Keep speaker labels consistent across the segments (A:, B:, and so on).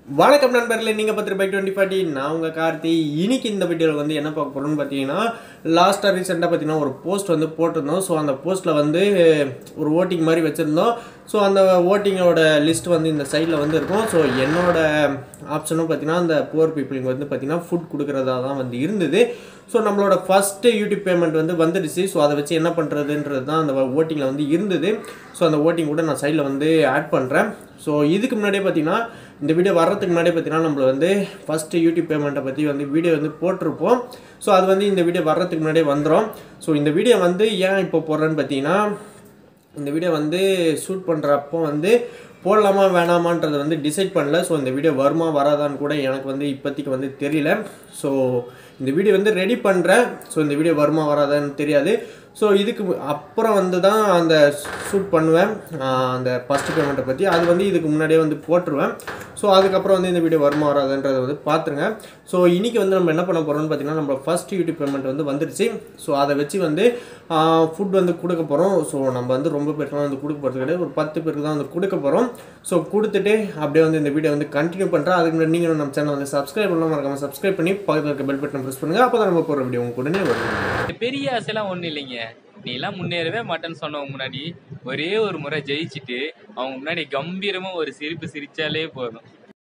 A: வணக்கம் நண்பர்களே நீங்கள் பத்து பை டுவெண்ட்டி ஃபார்ட்டி நான் உங்கள் கார்த்தி இன்னைக்கு இந்த வீடியோவில் வந்து என்ன பார்க்க போகிறோம்னு பார்த்தீங்கன்னா லாஸ்ட்டாக ரீசெண்டாக பார்த்தீங்கன்னா ஒரு போஸ்ட் வந்து போட்டிருந்தோம் ஸோ அந்த போஸ்ட்டில் வந்து ஒரு ஓட்டிங் மாதிரி வச்சுருந்தோம் ஸோ அந்த ஓட்டிங்கோட லிஸ்ட் வந்து இந்த சைடில் வந்து இருக்கும் ஸோ என்னோட ஆப்ஷனும் பார்த்தீங்கன்னா அந்த புவர் பீப்புளுக்கு வந்து பார்த்தீங்கன்னா ஃபுட் கொடுக்குறதா தான் வந்து இருந்தது ஸோ நம்மளோட ஃபஸ்ட்டு யூடியூப் பேமெண்ட் வந்து வந்துடுச்சு ஸோ அதை வச்சு என்ன பண்ணுறதுன்றது தான் அந்த ஓட்டிங்கில் வந்து இருந்தது ஸோ அந்த ஓட்டிங் கூட நான் சைடில் வந்து ஆட் பண்ணுறேன் ஸோ இதுக்கு முன்னாடியே பார்த்தீங்கன்னா இந்த வீடியோ வர்றதுக்கு முன்னாடியே பார்த்தீங்கன்னா நம்மள வந்து ஃபஸ்ட்டு யூடியூப் பேமெண்ட்டை பற்றி வந்து வீடியோ வந்து போட்டிருப்போம் ஸோ அது வந்து இந்த வீடியோ வர்றதுக்கு முன்னாடியே வந்துடும் ஸோ இந்த வீடியோ வந்து ஏன் இப்போ போடுறேன்னு பார்த்தீங்கன்னா இந்த வீடியோ வந்து ஷூட் பண்ணுறப்போ வந்து போடலாமா வேணாமான்றதை வந்து டிசைட் பண்ணல ஸோ இந்த வீடியோ வருமா வராதான்னு கூட எனக்கு வந்து இப்போதைக்கு வந்து தெரியல ஸோ இந்த வீடியோ வந்து ரெடி பண்ணுறேன் ஸோ இந்த வீடியோ வருமா வராதான்னு தெரியாது ஸோ இதுக்கு அப்புறம் வந்து தான் அந்த ஷூட் பண்ணுவேன் ஆஹ் அந்த ஃபஸ்ட்டு பேமெண்ட்டை பற்றி அது வந்து இதுக்கு முன்னாடியே வந்து போட்டுருவேன் ஸோ அதுக்கப்புறம் வந்து இந்த வீடியோ வருமா வராதுன்றதை வந்து பார்த்துருங்க ஸோ இன்றைக்கி வந்து நம்ம என்ன பண்ண போகிறோம்னு பார்த்தீங்கன்னா நம்ம ஃபஸ்ட் யூடியூப் பேமெண்ட் வந்து வந்துருச்சு ஸோ அதை வச்சு வந்து ஃபுட் வந்து கொடுக்க போகிறோம் ஸோ நம்ம வந்து ரொம்ப பேருக்குலாம் வந்து கொடுக்க போகிறது கிடையாது ஒரு பத்து பேருக்கு தான் வந்து கொடுக்க போகிறோம் ஸோ கொடுத்துட்டு அப்படியே வந்து இந்த வீடியோ வந்து கண்டினியூ பண்ணுறேன் அதுக்கு முன்னாடி நீங்களும் நம்ம சேனல் வந்து சப்ஸ்கிரைப் பண்ணலாம் மறக்காம சப்ஸ்கிரைப் பண்ணி பக்கத்தில் இருக்க பெல் பட்டன் ப்ரெஸ் பண்ணுங்கள் அப்போ தான் நம்ம போகிற வீடியோ உங்களுக்கு உடனே வரும்
B: இந்த பெரிய ஆசைலாம் ஒன்றும் இல்லைங்க நீ எல்லாம் முன்னேறவே மாட்டேன்னு சொன்னவங்க முன்னாடி ஒரே ஒரு முறை ஜெயிச்சுட்டு அவங்க முன்னாடி கம்பீரமா ஒரு சிரிப்பு சிரிச்சாலே போதும்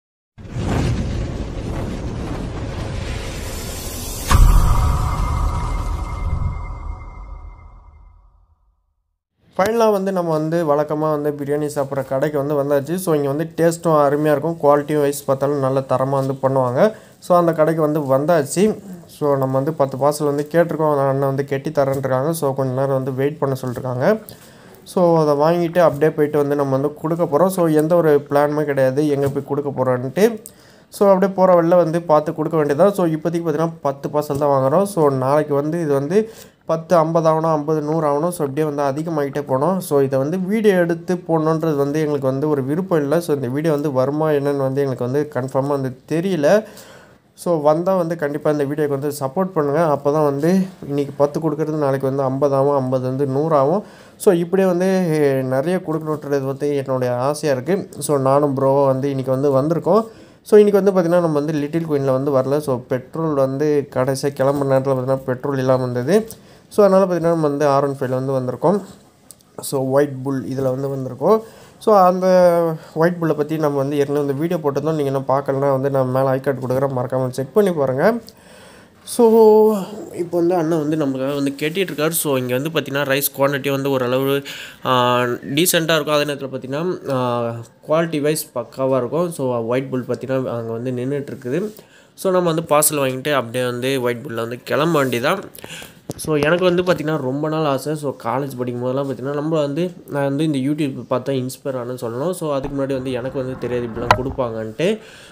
A: ஃபைனலாக வந்து நம்ம வந்து வழக்கமாக வந்து பிரியாணி சாப்பிட்ற கடைக்கு வந்து வந்தாச்சு ஸோ இங்கே வந்து டேஸ்ட்டும் அருமையாக இருக்கும் குவாலிட்டியும் வைஸ் பார்த்தாலும் நல்ல தரமாக வந்து பண்ணுவாங்க ஸோ அந்த கடைக்கு வந்து வந்தாச்சு ஸோ நம்ம வந்து பத்து பார்சல் வந்து கேட்டிருக்கோம் அந்த அண்ணன் வந்து கெட்டி தரேன்ருக்காங்க ஸோ கொஞ்ச நேரம் வந்து வெயிட் பண்ண சொல்லிருக்காங்க ஸோ அதை வாங்கிட்டு அப்படியே போயிட்டு வந்து நம்ம வந்து கொடுக்க போகிறோம் ஸோ எந்த ஒரு பிளானுமே கிடையாது எங்கே போய் கொடுக்க போகிறோன்ட்டு ஸோ அப்படியே போகிற வழில வந்து பார்த்து கொடுக்க வேண்டியதான் ஸோ இப்போதைக்கு பார்த்தீங்கன்னா பத்து பார்சல் தான் வாங்குறோம் ஸோ நாளைக்கு வந்து இது வந்து பத்து ஐம்பது ஆகணும் ஐம்பது நூறு ஆகணும் ஸோ அப்படியே வந்து அதிகமாகிட்டே போனோம் ஸோ இதை வந்து வீடியோ எடுத்து போடணுன்றது வந்து எங்களுக்கு வந்து ஒரு விருப்பம் இல்லை ஸோ இந்த வீடியோ வந்து வருமா என்னன்னு வந்து எங்களுக்கு வந்து கன்ஃபார்மாக வந்து தெரியல ஸோ வந்தால் வந்து கண்டிப்பாக இந்த வீடியோக்கு வந்து சப்போர்ட் பண்ணுங்கள் அப்போ தான் வந்து இன்றைக்கி பத்து கொடுக்குறது நாளைக்கு வந்து ஐம்பதாகும் ஐம்பது வந்து நூறாகும் ஸோ இப்படியே வந்து நிறைய கொடுக்கணுன்றது வந்து என்னுடைய ஆசையாக இருக்குது ஸோ நானும் ப்ரோ வந்து இன்றைக்கி வந்து வந்திருக்கோம் ஸோ இன்றைக்கி வந்து பார்த்திங்கன்னா நம்ம வந்து லிட்டில் குயினில் வந்து வரல ஸோ பெட்ரோல் வந்து கடைசியாக கிளம்புற நேரத்தில் பார்த்திங்கன்னா பெட்ரோல் இல்லாமல் இருந்தது ஸோ அதனால் பார்த்திங்கன்னா நம்ம வந்து ஆர் ஒன் ஃபைவ்ல வந்து வந்திருக்கோம் ஸோ ஒயிட் புல் இதில் வந்து வந்திருக்கோம் ஸோ அந்த ஒயிட் புல்லை பற்றி நம்ம வந்து ஏற்கனவே வந்து வீடியோ போட்டிருந்தோம் நீங்கள் என்ன பார்க்கலனா வந்து நான் மேலே ஐ கார்டு கொடுக்குறேன் மறக்காமல் செக் பண்ணி பாருங்கள் ஸோ இப்போ வந்து அண்ணன் வந்து நமக்காக வந்து கேட்டுட்டு இருக்காரு ஸோ இங்கே வந்து பார்த்திங்கன்னா ரைஸ் குவான்டிட்டி வந்து ஓரளவு டீசெண்டாக இருக்கும் அதே நேரத்தில் பார்த்திங்கன்னா குவாலிட்டி வைஸ் பக்காவாக இருக்கும் ஸோ ஒயிட் புல் பார்த்திங்கன்னா அங்கே வந்து நின்றுட்டு இருக்குது ஸோ நம்ம வந்து பார்சல் வாங்கிட்டு அப்படியே வந்து ஒயிட் புல்லில் வந்து கிளம்ப வேண்டியதான் ஸோ எனக்கு வந்து பார்த்திங்கன்னா ரொம்ப நாள் ஆசை ஸோ காலேஜ் படிக்கும் போதெல்லாம் பார்த்திங்கன்னா நம்ம வந்து நான் வந்து இந்த யூடியூப் பார்த்தா இன்ஸ்பயர் ஆனேன்னு சொல்லணும் ஸோ அதுக்கு முன்னாடி வந்து எனக்கு வந்து தெரியாது இப்படிலாம் கொடுப்பாங்கன்ட்டு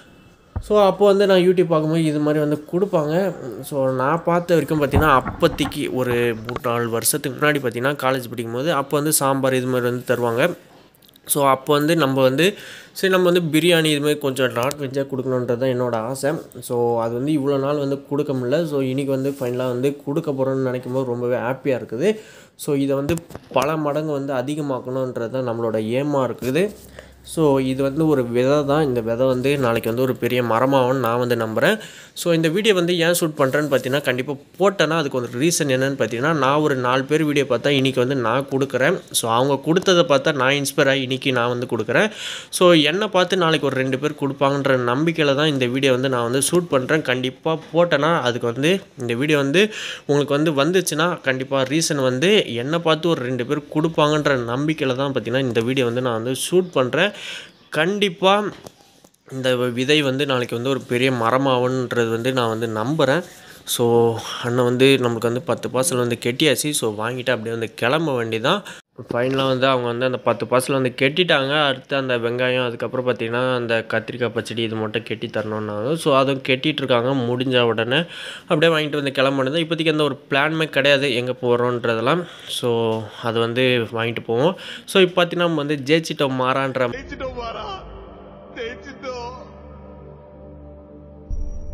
A: ஸோ அப்போ வந்து நான் யூடியூப் பார்க்கும்போது இது மாதிரி வந்து கொடுப்பாங்க ஸோ நான் பார்த்த வரைக்கும் பார்த்தீங்கன்னா அப்போதைக்கு ஒரு மூணு நாலு வருஷத்துக்கு முன்னாடி பார்த்தீங்கன்னா காலேஜ் படிக்கும்போது அப்போ வந்து சாம்பார் இது மாதிரி வந்து தருவாங்க ஸோ அப்போ வந்து நம்ம வந்து சரி நம்ம வந்து பிரியாணி இது மாதிரி கொஞ்சம் நான்வெஜ்ஜாக கொடுக்கணுன்றது தான் என்னோடய ஆசை ஸோ அது வந்து இவ்வளோ நாள் வந்து கொடுக்க முடியல ஸோ இன்றைக்கி வந்து ஃபைனலாக வந்து கொடுக்க போகிறோன்னு நினைக்கும் போது ரொம்பவே ஹாப்பியாக இருக்குது ஸோ இதை வந்து பல மடங்கு வந்து அதிகமாக்கணுன்றது தான் நம்மளோட ஏமாக இருக்குது ஸோ இது வந்து ஒரு விதை தான் இந்த விதை வந்து நாளைக்கு வந்து ஒரு பெரிய மரமாகும்னு நான் வந்து நம்புகிறேன் ஸோ இந்த வீடியோ வந்து ஏன் ஷூட் பண்ணுறேன்னு பார்த்தீங்கன்னா கண்டிப்பாக போட்டேன்னா அதுக்கு ஒரு ரீசன் என்னென்னு பார்த்தீங்கன்னா நான் ஒரு நாலு பேர் வீடியோ பார்த்தா இன்றைக்கி வந்து நான் கொடுக்குறேன் ஸோ அவங்க கொடுத்ததை பார்த்தா நான் இன்ஸ்பயர் ஆகி இன்றைக்கி நான் வந்து கொடுக்குறேன் ஸோ என்னை பார்த்து நாளைக்கு ஒரு ரெண்டு பேர் கொடுப்பாங்கன்ற நம்பிக்கையில் தான் இந்த வீடியோ வந்து நான் வந்து ஷூட் பண்ணுறேன் கண்டிப்பாக போட்டேன்னா அதுக்கு வந்து இந்த வீடியோ வந்து உங்களுக்கு வந்து வந்துச்சுன்னா கண்டிப்பாக ரீசன் வந்து என்னை பார்த்து ஒரு ரெண்டு பேர் கொடுப்பாங்கன்ற நம்பிக்கையில் தான் பார்த்தீங்கன்னா இந்த வீடியோ வந்து நான் வந்து ஷூட் பண்ணுறேன் கண்டிப்பாக இந்த விதை வந்து நாளைக்கு வந்து ஒரு பெரிய மரமாகுன்றது வந்து நான் வந்து நம்புகிறேன் ஸோ அண்ணன் வந்து நம்மளுக்கு வந்து பத்து பார்சல் வந்து கெட்டியாச்சு ஸோ வாங்கிட்டு அப்படியே வந்து கிளம்ப வேண்டியதான் ஃபைனலாக வந்து அவங்க வந்து அந்த பத்து பார்சல் வந்து கெட்டிட்டாங்க அடுத்து அந்த வெங்காயம் அதுக்கப்புறம் பார்த்திங்கன்னா அந்த கத்திரிக்காய் பச்சடி இது மட்டும் கெட்டி தரணுன்னாங்க ஸோ அதுவும் கெட்டிட்டு இருக்காங்க முடிஞ்ச உடனே அப்படியே வாங்கிட்டு வந்து கிளம்பினது இப்போதைக்கு எந்த ஒரு பிளானுமே கிடையாது எங்கே போகிறோன்றதெல்லாம் ஸோ அது வந்து வாங்கிட்டு போவோம் ஸோ இப்போ பார்த்தீங்கன்னா நம்ம வந்து ஜெயிச்சிட்டோம் மாறான்ற
C: ஜெயிச்சிட்டோம் மாறா ஜெயிச்சிட்டோம்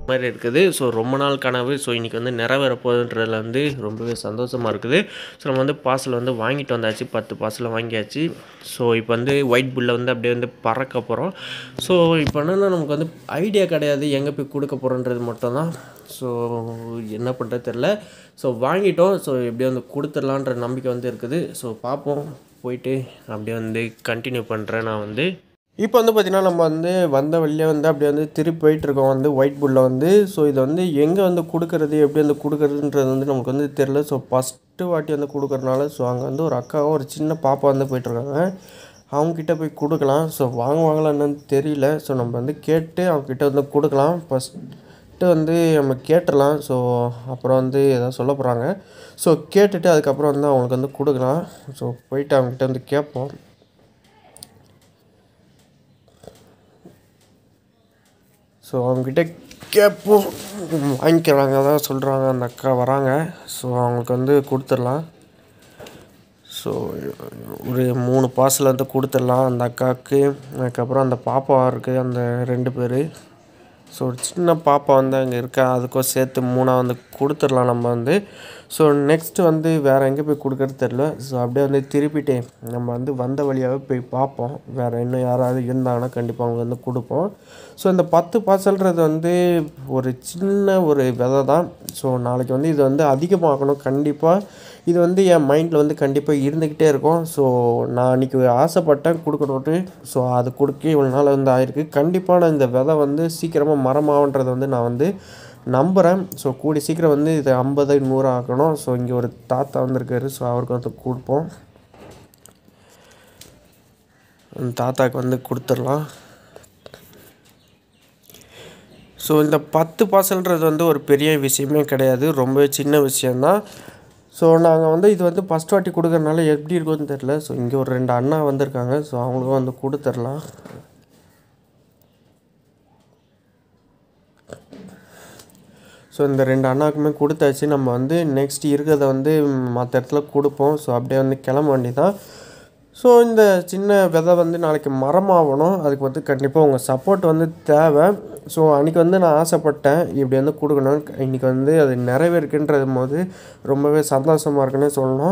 A: மாதிரி இருக்குது ஸோ ரொம்ப நாள் கனவு ஸோ இன்றைக்கி வந்து நிறைவேற போகுதுன்றதுல வந்து ரொம்பவே சந்தோஷமாக இருக்குது ஸோ நம்ம வந்து பார்சல் வந்து வாங்கிட்டு வந்தாச்சு பத்து பார்சலை வாங்கியாச்சு ஸோ இப்போ வந்து ஒயிட் புல்லை வந்து அப்படியே வந்து பறக்க போகிறோம் ஸோ இப்போ என்னென்னா நமக்கு வந்து ஐடியா கிடையாது எங்கே போய் கொடுக்க போகிறோன்றது மட்டும்தான் ஸோ என்ன பண்ணுறது தெரில ஸோ வாங்கிட்டோம் ஸோ எப்படியும் வந்து கொடுத்துடலான்ற நம்பிக்கை வந்து இருக்குது ஸோ பார்ப்போம் போயிட்டு அப்படியே வந்து கண்டினியூ பண்ணுறேன் நான் வந்து இப்போ வந்து பார்த்திங்கன்னா நம்ம வந்து வந்த வழியே வந்து அப்படியே வந்து திருப்பி போயிட்டுருக்கோம் வந்து ஒயிட் புல்லில் வந்து ஸோ இதை வந்து எங்கே வந்து கொடுக்கறது எப்படி வந்து கொடுக்கறதுன்றது வந்து நமக்கு வந்து தெரில ஸோ ஃபஸ்ட்டு வாட்டி வந்து கொடுக்கறனால ஸோ அங்கே வந்து ஒரு அக்காவும் ஒரு சின்ன பாப்பா வந்து போயிட்டுருக்காங்க அவங்கக்கிட்ட போய் கொடுக்கலாம் ஸோ வாங்குவாங்களா என்னன்னு தெரியல ஸோ நம்ம வந்து கேட்டு அவங்கக்கிட்ட வந்து கொடுக்கலாம் ஃபஸ்ட்டு வந்து நம்ம கேட்டுடலாம் ஸோ அப்புறம் வந்து எதாவது சொல்ல போகிறாங்க ஸோ கேட்டுட்டு அதுக்கப்புறம் வந்து அவங்களுக்கு வந்து கொடுக்கலாம் ஸோ போயிட்டு அவங்ககிட்ட வந்து கேட்போம் ஸோ அவங்ககிட்ட கேட்போம் வாங்கிக்கிறாங்க தான் சொல்கிறாங்க அந்த அக்கா வராங்க ஸோ அவங்களுக்கு வந்து கொடுத்துடலாம் ஸோ ஒரு மூணு பார்சல் வந்து கொடுத்துடலாம் அந்த அக்காவுக்கு அதுக்கப்புறம் அந்த பாப்பா இருக்குது அந்த ரெண்டு பேர் ஸோ ஒரு சின்ன பாப்பா வந்து அங்கே இருக்கா அதுக்கும் சேர்த்து மூணாக வந்து கொடுத்துடலாம் நம்ம வந்து ஸோ நெக்ஸ்ட்டு வந்து வேறு எங்கே போய் கொடுக்கறது தெரில ஸோ அப்படியே வந்து திருப்பிட்டு நம்ம வந்து வந்த வழியாகவே போய் பார்ப்போம் வேறு இன்னும் யாராவது இருந்தாங்கன்னா கண்டிப்பாக அவங்க வந்து கொடுப்போம் ஸோ இந்த பத்து பார்சல்ன்றது வந்து ஒரு சின்ன ஒரு விதை தான் ஸோ நாளைக்கு வந்து இது வந்து அதிகமாகணும் கண்டிப்பாக இது வந்து என் மைண்டில் வந்து கண்டிப்பாக இருந்துக்கிட்டே இருக்கும் ஸோ நான் அன்றைக்கி ஆசைப்பட்டேன் கொடுக்கணுன்ட்டு ஸோ அது கொடுக்க இவ்வளோ நாள் வந்து ஆயிருக்கு கண்டிப்பாக நான் இந்த விதை வந்து சீக்கிரமாக மரமாகன்றதை வந்து நான் வந்து நம்புகிறேன் ஸோ கூடி சீக்கிரம் வந்து இது ஐம்பது நூறு ஆக்கணும் ஸோ இங்கே ஒரு தாத்தா வந்திருக்காரு ஸோ அவருக்கு வந்து கொடுப்போம் அந்த தாத்தாக்கு வந்து கொடுத்துடலாம் ஸோ இந்த பத்து பார்சல்ன்றது வந்து ஒரு பெரிய விஷயமே கிடையாது ரொம்ப சின்ன விஷயந்தான் ஸோ நாங்கள் வந்து இது வந்து ஃபஸ்ட் வாட்டி கொடுக்கறனால எப்படி இருக்கும்னு தெரில ஸோ இங்கே ஒரு ரெண்டு அண்ணா வந்திருக்காங்க ஸோ அவங்களுக்கும் வந்து கொடுத்துடலாம் ஸோ இந்த ரெண்டு அண்ணாக்குமே கொடுத்தாச்சு நம்ம வந்து நெக்ஸ்ட் இருக்கிறத வந்து மற்ற இடத்துல கொடுப்போம் ஸோ அப்படியே வந்து கிளம்ப வேண்டியதான் ஸோ இந்த சின்ன விதை வந்து நாளைக்கு மரமாகணும் அதுக்கு வந்து கண்டிப்பாக உங்கள் சப்போர்ட் வந்து தேவை ஸோ அன்றைக்கி வந்து நான் ஆசைப்பட்டேன் இப்படி வந்து கொடுக்கணும் இன்றைக்கி வந்து அது நிறைவேறுக்குன்றது போது ரொம்பவே சந்தோஷமாக இருக்குன்னு சொல்லணும்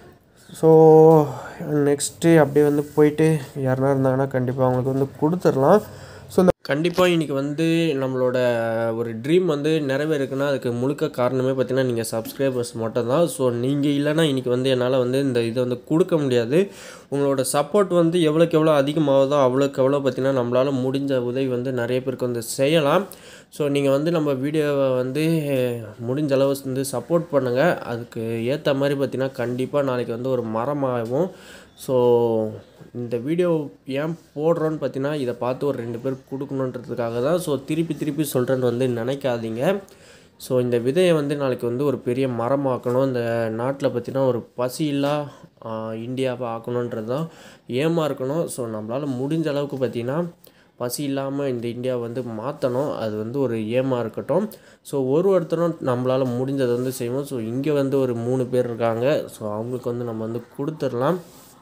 A: ஸோ நெக்ஸ்ட்டு அப்படியே வந்து போயிட்டு யாருனா இருந்தாங்கன்னா கண்டிப்பாக அவங்களுக்கு வந்து கொடுத்துடலாம் ஸோ இந்த கண்டிப்பாக இன்றைக்கி வந்து நம்மளோட ஒரு ட்ரீம் வந்து நிறைவேறுக்குன்னா அதுக்கு முழுக்க காரணமே பார்த்தீங்கன்னா நீங்கள் சப்ஸ்கிரைபர்ஸ் மட்டும் தான் ஸோ நீங்கள் இல்லைன்னா இன்றைக்கி வந்து என்னால் வந்து இந்த இதை வந்து கொடுக்க முடியாது உங்களோட சப்போர்ட் வந்து எவ்வளோக்கு எவ்வளோ அதிகமாகுதோ அவ்வளோக்கு எவ்வளோ பார்த்தீங்கன்னா நம்மளால் முடிஞ்ச உதவி வந்து நிறைய பேருக்கு வந்து செய்யலாம் ஸோ நீங்கள் வந்து நம்ம வீடியோவை வந்து முடிஞ்ச அளவு வந்து சப்போர்ட் பண்ணுங்கள் அதுக்கு ஏற்ற மாதிரி பார்த்தீங்கன்னா கண்டிப்பாக நாளைக்கு வந்து ஒரு மரமாகும் ஸோ இந்த வீடியோ ஏன் போடுறோன்னு பார்த்தீங்கன்னா இதை பார்த்து ஒரு ரெண்டு பேர் கொடுக்கணுன்றதுக்காக தான் ஸோ திருப்பி திருப்பி சொல்கிறேன்னு வந்து நினைக்காதீங்க ஸோ இந்த விதையை வந்து நாளைக்கு வந்து ஒரு பெரிய மரமாக்கணும் இந்த நாட்டில் பார்த்தீங்கன்னா ஒரு பசியில்லா இந்தியாவை ஆக்கணுன்றது தான் ஏமா இருக்கணும் ஸோ நம்மளால் முடிஞ்ச அளவுக்கு பார்த்திங்கன்னா பசி இல்லாமல் இந்த இந்தியாவை வந்து மாற்றணும் அது வந்து ஒரு ஏமாக இருக்கட்டும் ஸோ ஒரு ஒருத்தரும் நம்மளால் முடிஞ்சதை வந்து செய்வோம் ஸோ இங்கே வந்து ஒரு மூணு பேர் இருக்காங்க ஸோ அவங்களுக்கு வந்து நம்ம வந்து கொடுத்துடலாம்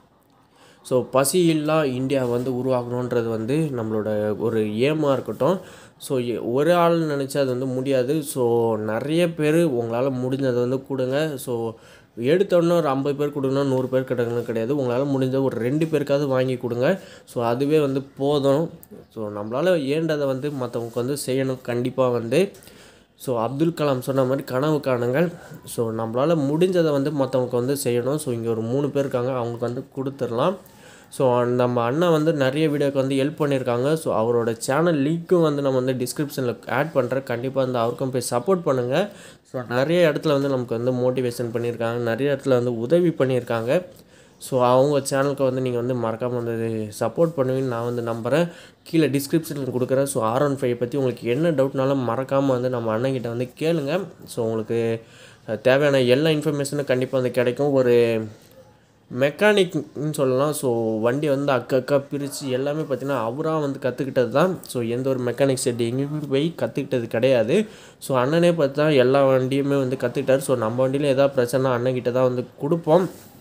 A: ஸோ பசி இல்லா இந்தியா வந்து உருவாக்கணுன்றது வந்து நம்மளோட ஒரு ஏமாக இருக்கட்டும் ஸோ ஒரு ஆள் நினச்சா அது வந்து முடியாது ஸோ நிறைய பேர் உங்களால் முடிஞ்சதை வந்து கொடுங்க ஸோ எடுத்தோடனே ஒரு ஐம்பது பேர் கொடுக்கணும் நூறு பேர் கிடக்கணும் கிடையாது உங்களால் முடிஞ்ச ஒரு ரெண்டு பேருக்காவது வாங்கி கொடுங்க ஸோ அதுவே வந்து போதும் ஸோ நம்மளால் ஏண்டதை வந்து மற்றவங்களுக்கு வந்து செய்யணும் கண்டிப்பாக வந்து ஸோ அப்துல் கலாம் சொன்ன மாதிரி கனவு காணுங்கள் ஸோ நம்மளால் முடிஞ்சதை வந்து மற்றவங்களுக்கு வந்து செய்யணும் ஸோ இங்கே ஒரு மூணு பேர் இருக்காங்க அவங்களுக்கு வந்து கொடுத்துடலாம் ஸோ நம்ம அண்ணா வந்து நிறைய வீடியோக்கு வந்து ஹெல்ப் பண்ணியிருக்காங்க ஸோ அவரோட சேனல் லிங்க்கும் வந்து நம்ம வந்து டிஸ்கிரிப்ஷனில் ஆட் பண்ணுறேன் கண்டிப்பாக வந்து அவருக்கும் போய் சப்போர்ட் பண்ணுங்கள் ஸோ நிறைய இடத்துல வந்து நமக்கு வந்து மோட்டிவேஷன் பண்ணியிருக்காங்க நிறைய இடத்துல வந்து உதவி பண்ணியிருக்காங்க ஸோ அவங்க சேனலுக்கு வந்து நீங்கள் வந்து மறக்காமல் வந்து சப்போர்ட் பண்ணுவீங்கன்னு நான் வந்து நம்புகிறேன் கீழே டிஸ்கிரிப்ஷனில் கொடுக்குறேன் ஸோ ஆர் ஒன் ஃபைவ் பற்றி உங்களுக்கு என்ன டவுட்னாலும் மறக்காமல் வந்து நம்ம அண்ணன்கிட்ட வந்து கேளுங்க ஸோ உங்களுக்கு தேவையான எல்லா இன்ஃபர்மேஷனும் கண்டிப்பாக வந்து கிடைக்கும் ஒரு மெக்கானிக்னு சொல்லலாம் ஸோ வண்டி வந்து அக்கா அக்கா பிரித்து எல்லாமே பார்த்திங்கன்னா அவராக வந்து கற்றுக்கிட்டது தான் ஸோ எந்த ஒரு மெக்கானிக் செட் எங்கேயுமே போய் கற்றுக்கிட்டது கிடையாது ஸோ அண்ணனே பார்த்தா எல்லா வண்டியுமே வந்து கற்றுக்கிட்டார் ஸோ நம்ம வண்டியிலும் எதாவது பிரச்சனை அண்ணன்கிட்ட தான் வந்து கொடுப்போம்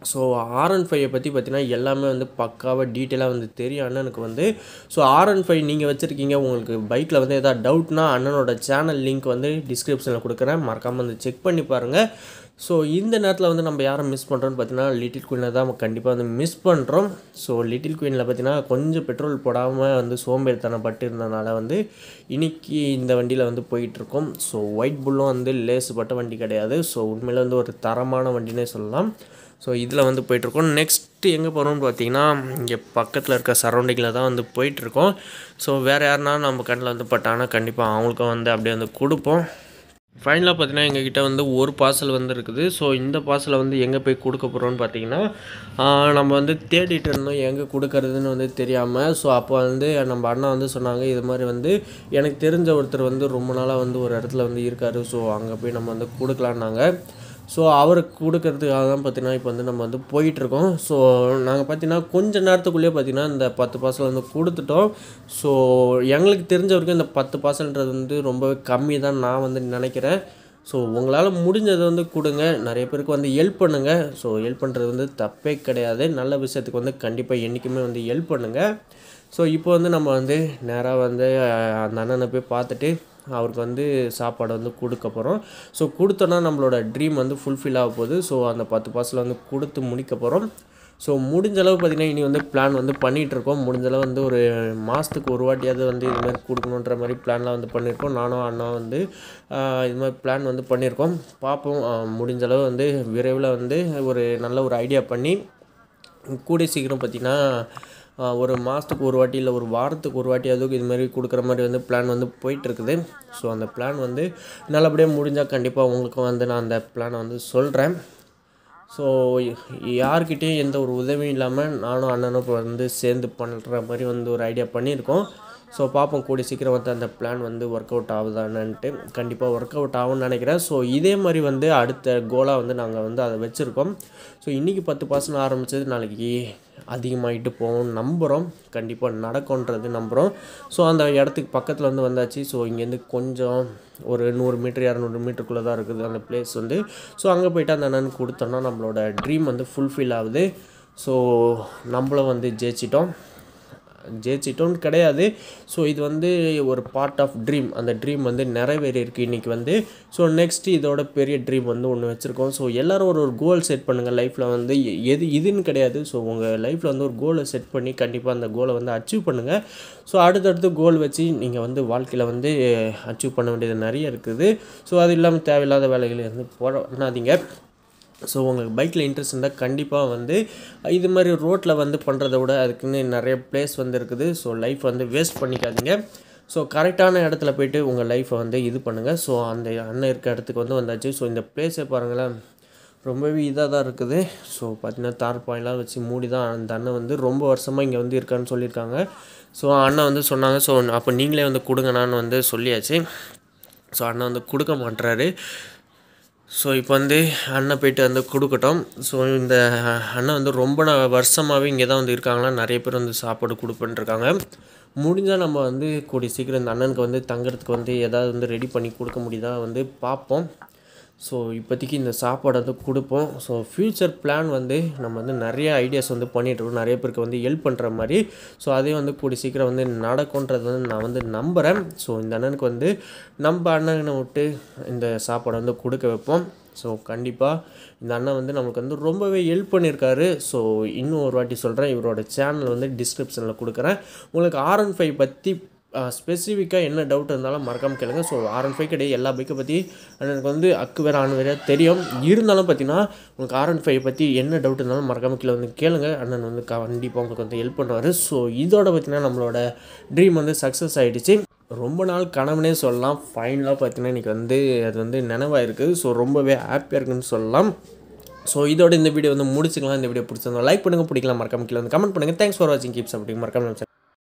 A: ஸோ ஆர் அண்ட் ஃபைவை பற்றி பார்த்தீங்கன்னா எல்லாமே வந்து பக்காவாக டீட்டெயிலாக வந்து தெரியும் அண்ணனுக்கு வந்து ஸோ ஆர் அண்ட் ஃபைவ் நீங்கள் வச்சுருக்கீங்க உங்களுக்கு பைக்கில் வந்து எதாவது டவுட்னா அண்ணனோட சேனல் லிங்க் வந்து டிஸ்கிரிப்ஷனில் கொடுக்குறேன் மறக்காமல் வந்து செக் பண்ணி பாருங்கள் ஸோ இந்த நேரத்தில் வந்து நம்ம யாரை மிஸ் பண்ணுறோன்னு பார்த்தீங்கன்னா லிட்டில் குயினை தான் நம்ம கண்டிப்பாக வந்து மிஸ் பண்ணுறோம் ஸோ லிட்டில் குயினில் பார்த்தீங்கன்னா கொஞ்சம் பெட்ரோல் போடாமல் வந்து சோம்பேறித்தனப்பட்டு இருந்தனால வந்து இன்னைக்கு இந்த வண்டியில் வந்து போயிட்டுருக்கோம் ஸோ ஒயிட் புல்லும் வந்து லேசுப்பட்ட வண்டி கிடையாது ஸோ உண்மையில் வந்து ஒரு தரமான வண்டினே சொல்லலாம் ஸோ இதில் வந்து போயிட்டுருக்கோம் நெக்ஸ்ட்டு எங்கே போகிறோம்னு பார்த்தீங்கன்னா இங்கே பக்கத்தில் இருக்க சரௌண்டிங்கில் தான் வந்து போயிட்டுருக்கோம் ஸோ வேறு யாருனா நம்ம கண்ணில் வந்து பட்டாங்கன்னா கண்டிப்பாக அவங்களுக்கும் வந்து அப்படியே வந்து கொடுப்போம் ஃபைனலாக பார்த்தீங்கன்னா எங்ககிட்ட வந்து ஒரு பார்சல் வந்து இருக்குது ஸோ இந்த பார்சலை வந்து எங்கே போய் கொடுக்க போகிறோம்னு பார்த்தீங்கன்னா ஆஹ், நம்ம வந்து தேடிட்டு இருந்தோம் எங்கே கொடுக்கறதுன்னு வந்து தெரியாமல் ஸோ அப்போ வந்து நம்ம அண்ணா வந்து சொன்னாங்க இது மாதிரி வந்து எனக்கு தெரிஞ்ச ஒருத்தர் வந்து ரொம்ப நாளாக வந்து ஒரு இடத்துல வந்து இருக்கார் ஸோ அங்கே போய் நம்ம வந்து கொடுக்கலான்னாங்க ஸோ அவருக்கு கொடுக்கறதுக்காக தான் பார்த்தீங்கன்னா இப்போ வந்து நம்ம வந்து போயிட்டுருக்கோம் ஸோ நாங்கள் பார்த்தீங்கன்னா கொஞ்ச நேரத்துக்குள்ளேயே பார்த்தீங்கன்னா இந்த பத்து பார்சல் வந்து கொடுத்துட்டோம் ஸோ எங்களுக்கு தெரிஞ்ச வரைக்கும் இந்த பத்து பார்சல்ன்றது வந்து ரொம்பவே கம்மி தான் நான் வந்து நினைக்கிறேன் ஸோ உங்களால் முடிஞ்சதை வந்து கொடுங்க நிறைய பேருக்கு வந்து ஹெல்ப் பண்ணுங்கள் ஸோ ஹெல்ப் பண்ணுறது வந்து தப்பே கிடையாது நல்ல விஷயத்துக்கு வந்து கண்டிப்பாக என்றைக்குமே வந்து ஹெல்ப் பண்ணுங்கள் ஸோ இப்போ வந்து நம்ம வந்து நேராக வந்து அஹ், அந்த அண்ணனை போய் பார்த்துட்டு அவருக்கு வந்து சாப்பாடு வந்து கொடுக்க போகிறோம் ஸோ கொடுத்தோன்னா நம்மளோட ட்ரீம் வந்து ஃபுல்ஃபில் ஆக போகுது ஸோ அந்த பத்து பார்சல் வந்து கொடுத்து முடிக்க போகிறோம் ஸோ முடிஞ்ச அளவு பார்த்திங்கன்னா இனி வந்து பிளான் வந்து பண்ணிகிட்டு இருக்கோம் முடிஞ்ச அளவு வந்து ஒரு மாதத்துக்கு ஒரு வாட்டியாவது வந்து இது மாதிரி கொடுக்கணுன்ற மாதிரி பிளான்லாம் வந்து பண்ணியிருக்கோம் நானும் அண்ணா வந்து ஆஹ், இது மாதிரி பிளான் வந்து பண்ணியிருக்கோம் பார்ப்போம் ஆஹ், முடிஞ்ச அளவு வந்து விரைவில் வந்து ஒரு நல்ல ஒரு ஐடியா பண்ணி கூடிய சீக்கிரம் பார்த்திங்கன்னா ஆஹ், ஒரு மாதத்துக்கு ஒரு வாட்டி இல்லை ஒரு வாரத்துக்கு ஒரு வாட்டியாவது இது மாதிரி கொடுக்குற மாதிரி வந்து பிளான் வந்து போயிட்டுருக்குது ஸோ அந்த பிளான் வந்து நல்லபடியாக முடிஞ்சால் கண்டிப்பாக உங்களுக்கும் வந்து நான் அந்த பிளானை வந்து சொல்கிறேன் ஸோ யார்கிட்டேயும் எந்த ஒரு உதவியும் இல்லாமல் நானும் அண்ணனும் இப்போ வந்து சேர்ந்து பண்ணுற மாதிரி வந்து ஒரு ஐடியா பண்ணியிருக்கோம் ஸோ பார்ப்போம் கூடிய சீக்கிரம் வந்து அந்த பிளான் வந்து ஒர்க் அவுட் ஆகுதான்னுட்டு கண்டிப்பாக ஒர்க் அவுட் ஆகும்னு நினைக்கிறேன் ஸோ இதே மாதிரி வந்து அடுத்த கோலாக வந்து நாங்கள் வந்து அதை வச்சுருக்கோம் ஸோ இன்றைக்கி பத்து பர்சன்ட் ஆரம்பித்தது நாளைக்கு அதிகமாகிட்டு போகும் நம்புகிறோம் கண்டிப்பாக நடக்கும்ன்றது நம்புகிறோம் ஸோ அந்த இடத்துக்கு பக்கத்தில் வந்து வந்தாச்சு ஸோ இங்கேருந்து கொஞ்சம் ஒரு நூறு மீட்டர் இரநூறு மீட்டருக்குள்ளே தான் இருக்குது அந்த பிளேஸ் வந்து ஸோ அங்கே போயிட்டு அந்த அண்ணனுக்கு கொடுத்தோன்னா நம்மளோட ட்ரீம் வந்து ஃபுல்ஃபில் ஆகுது ஸோ நம்மளும் வந்து ஜெயிச்சிட்டோம் ஜெயிச்சிட்டோன்னு கிடையாது ஸோ இது வந்து ஒரு பார்ட் ஆஃப் ட்ரீம் அந்த ட்ரீம் வந்து நிறைவேறி இருக்குது இன்றைக்கி வந்து ஸோ நெக்ஸ்ட் இதோட பெரிய ட்ரீம் வந்து ஒன்று வச்சுருக்கோம் ஸோ எல்லோரும் ஒரு ஒரு கோல் செட் பண்ணுங்கள் லைஃப்பில் வந்து எ- எது இதுன்னு கிடையாது ஸோ உங்கள் லைஃப்பில் வந்து ஒரு கோலை செட் பண்ணி கண்டிப்பாக அந்த கோலை வந்து அச்சீவ் பண்ணுங்கள் ஸோ அடுத்தடுத்து கோல் வச்சு நீங்கள் வந்து வாழ்க்கையில் வந்து அச்சீவ் பண்ண வேண்டியது நிறைய இருக்குது ஸோ அது இல்லாமல் தேவையில்லாத வேலைகளை வந்து பண்ணாதீங்க ஸோ உங்களுக்கு பைக்கில் இன்ட்ரெஸ்ட் இருந்தால் கண்டிப்பாக வந்து இது மாதிரி ரோட்டில் வந்து பண்ணுறத விட அதுக்குன்னு நிறைய பிளேஸ் வந்து இருக்குது ஸோ லைஃப் வந்து வேஸ்ட் பண்ணிக்காதீங்க ஸோ கரெக்டான இடத்துல போயிட்டு உங்கள் லைஃப்பை வந்து இது பண்ணுங்கள் ஸோ அந்த அண்ணன் இருக்க இடத்துக்கு வந்து வந்தாச்சு ஸோ இந்த பிளேஸை பாருங்களேன் ரொம்பவே இதாக தான் இருக்குது ஸோ பார்த்தீங்கன்னா தார் பாயிலாம் வச்சு மூடி தான் அந்த அண்ணன் வந்து ரொம்ப வருஷமாக இங்கே வந்து இருக்கான்னு சொல்லியிருக்காங்க ஸோ அண்ணன் வந்து சொன்னாங்க ஸோ அப்போ நீங்களே வந்து கொடுங்கண்ணான்னு வந்து சொல்லியாச்சு ஸோ அண்ணன் வந்து கொடுக்க மாட்டுறாரு ஸோ இப்போ வந்து அண்ணன் போயிட்டு வந்து கொடுக்கட்டும் ஸோ இந்த அண்ணன் வந்து ரொம்ப நா- வருஷமாகவே இங்கே தான் வந்து இருக்காங்களா நிறைய பேர் வந்து சாப்பாடு கொடுப்பேன்ருக்காங்க முடிஞ்சால் நம்ம வந்து கூடிய சீக்கிரம் இந்த அண்ணனுக்கு வந்து தங்குறதுக்கு வந்து ஏதாவது வந்து ரெடி பண்ணி கொடுக்க முடியுதா வந்து பார்ப்போம் ஸோ இப்போதைக்கு இந்த சாப்பாடு வந்து கொடுப்போம் ஸோ ஃப்யூச்சர் பிளான் வந்து நம்ம வந்து நிறைய ஐடியாஸ் வந்து பண்ணிகிட்ருக்கோம் நிறைய பேருக்கு வந்து ஹெல்ப் பண்ணுற மாதிரி ஸோ அதே வந்து கூடிய சீக்கிரம் வந்து நடக்கும்ன்றது வந்து நான் வந்து நம்புகிறேன் ஸோ இந்த அண்ணனுக்கு வந்து நம்ம அண்ணனை விட்டு இந்த சாப்பாடை வந்து கொடுக்க வைப்போம் ஸோ கண்டிப்பாக இந்த அண்ணன் வந்து நம்மளுக்கு வந்து ரொம்பவே ஹெல்ப் பண்ணியிருக்காரு ஸோ இன்னும் ஒரு வாட்டி சொல்கிறேன் இவரோட சேனல் வந்து டிஸ்கிரிப்ஷனில் கொடுக்குறேன் உங்களுக்கு ஆர் ஒன் ஃபைவ் பற்றி ஸ்பெசிஃபிக்காக என்ன டவுட் இருந்தாலும் மறக்காமல் கேளுங்க ஸோ ஆர் ஒன் ஃபைவ் கிடையாது எல்லா பைக்கை பற்றி எனக்கு வந்து அக்கு வேறு ஆண் வேறு தெரியும் இருந்தாலும் பார்த்தீங்கன்னா உங்களுக்கு ஆர் ஒன் ஃபைவ் பற்றி என்ன டவுட் இருந்தாலும் மறக்காமல் கீழே வந்து கேளுங்க அண்ணன் வந்து கண்டிப்பாக உங்களுக்கு வந்து ஹெல்ப் பண்ணுவார் ஸோ இதோட பார்த்தீங்கன்னா நம்மளோட ட்ரீம் வந்து சக்ஸஸ் ஆகிடுச்சு ரொம்ப நாள் கனவுனே சொல்லலாம் ஃபைனலாக பார்த்தீங்கன்னா இன்றைக்கி வந்து அது வந்து நினைவாயிருக்கு ஸோ ரொம்பவே ஹாப்பியாக இருக்குன்னு சொல்லலாம் ஸோ இதோட இந்த வீடியோ வந்து முடிச்சுக்கலாம் இந்த வீடியோ பிடிச்சிருந்தோம் லைக் பண்ணுங்கள் பிடிக்கலாம் மறக்காம கீழே வந்து கமெண்ட் பண்ணுங்கள் தேங்க்ஸ் ஃபார் வாட்சிங் கீப்ஸ் அப்படி மறக்காம